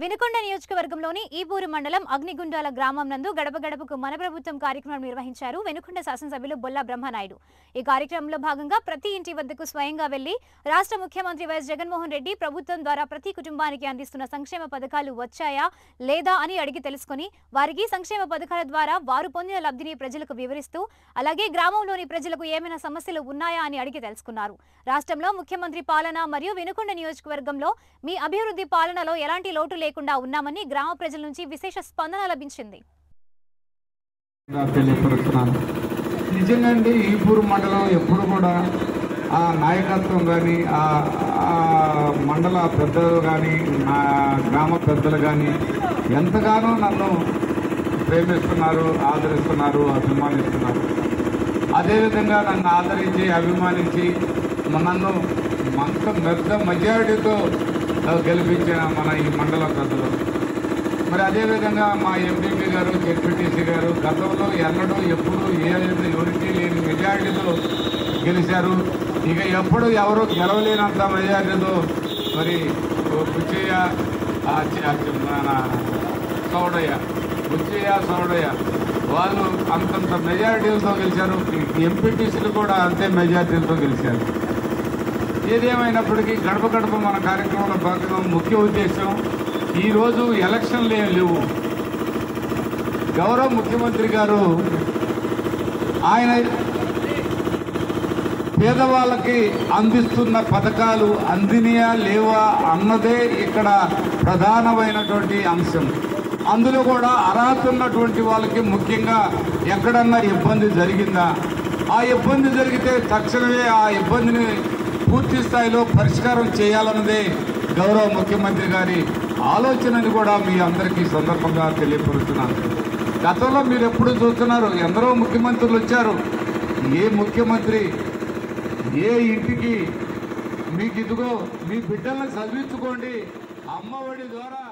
వినుకొండ నియోజకవర్గంలోని ఈపూరు మండలం అగ్నిగుండాల గ్రామం నందు గడప గడపకు మన ప్రభుత్వం కార్యక్రమం నిర్వహించారు వెనుకొండ శాసనసభ్యులు బొల్లా బ్రహ్మనాయుడు ఈ కార్యక్రమంలో భాగంగా ప్రతి ఇంటి వద్దకు స్వయంగా వెళ్లి రాష్ట్ర ముఖ్యమంత్రి వైఎస్ జగన్మోహన్ రెడ్డి ప్రభుత్వం ద్వారా ప్రతి కుటుంబానికి అందిస్తున్న సంక్షేమ పథకాలు వచ్చాయా లేదా అని అడిగి తెలుసుకుని వారికి సంక్షేమ పథకాల ద్వారా వారు పొందిన లబ్ధిని ప్రజలకు వివరిస్తూ అలాగే గ్రామంలోని ప్రజలకు ఏమైనా సమస్యలు ఉన్నాయా అని అడిగి తెలుసుకున్నారు రాష్ట్రంలో ముఖ్యమంత్రి పాలన మరియు వినుకొండ నియోజకవర్గంలో మీ అభివృద్ధి పాలనలో ఎలాంటి లోటు లేకుండా ఉన్నామని గ్రామ ప్రజల నుంచి విశేష స్పందన లభించింది గా తెలియపరుస్తున్నాను నిజంగా అండి ఈపూరు మండలం ఎప్పుడు కూడా ఆ నాయకత్వం కానీ ఆ ఆ మండల పెద్దలు కానీ నా గ్రామ పెద్దలు కానీ ఎంతగానో నన్ను ప్రేమిస్తున్నారు ఆదరిస్తున్నారు అభిమానిస్తున్నారు అదేవిధంగా నన్ను ఆదరించి అభిమానించి నన్ను మంత పెద్ద మెజారిటీతో ఆ, గెలిపించిన మన ఈ మండల పెద్దలు మరి అదేవిధంగా మా ఎంపీపీ గారు జెడ్పీటీసీ గారు గతంలో ఎన్నడూ ఎప్పుడు ఏ యూనిటీ లేని మెజారిటీతో గెలిచారు ఇక ఎప్పుడు ఎవరు గెలవలేనంత మెజారిటీతో మరి బుచ్చయ్య ఆ చి- ఆ చి- మన సౌడయ్య బుచ్చయ్య సౌడయ్య వాళ్ళు అంతంత మెజారిటీలతో గెలిచారు ఎంపీటీసీలు కూడా అంతే మెజారిటీలతో గెలిచారు ఏదేమైనప్పటికీ గడప గడప మన కార్యక్రమంలో భాగంగా ముఖ్య ఉద్దేశం ఈరోజు ఎలక్షన్లు ఏం లేవు గౌరవ ముఖ్యమంత్రి గారు ఆయన పేదవాళ్ళకి అందిస్తున్న పథకాలు అందినయా లేవా అన్నదే ఇక్కడ ప్రధానమైనటువంటి అంశం అందులో కూడా అర్హత ఉన్నటువంటి వాళ్ళకి ముఖ్యంగా ఎక్కడన్నా ఇబ్బంది జరిగిందా ఆ ఇబ్బంది జరిగితే తక్షణమే ఆ ఇబ్బందిని పూర్తి స్థాయిలో పరిష్కారం చేయాలన్నదే గౌరవ ముఖ్యమంత్రి గారి ఆలోచనని కూడా మీ అందరికీ ఈ సందర్భంగా తెలియపరుస్తున్నాను గతంలో మీరు ఎప్పుడు చూస్తున్నారు ఎందరో ముఖ్యమంత్రులు వచ్చారు ఏ ముఖ్యమంత్రి ఏ ఇంటికి మీకు ఇదిగో మీ బిడ్డలను చదివించుకోండి అమ్మఒడి ద్వారా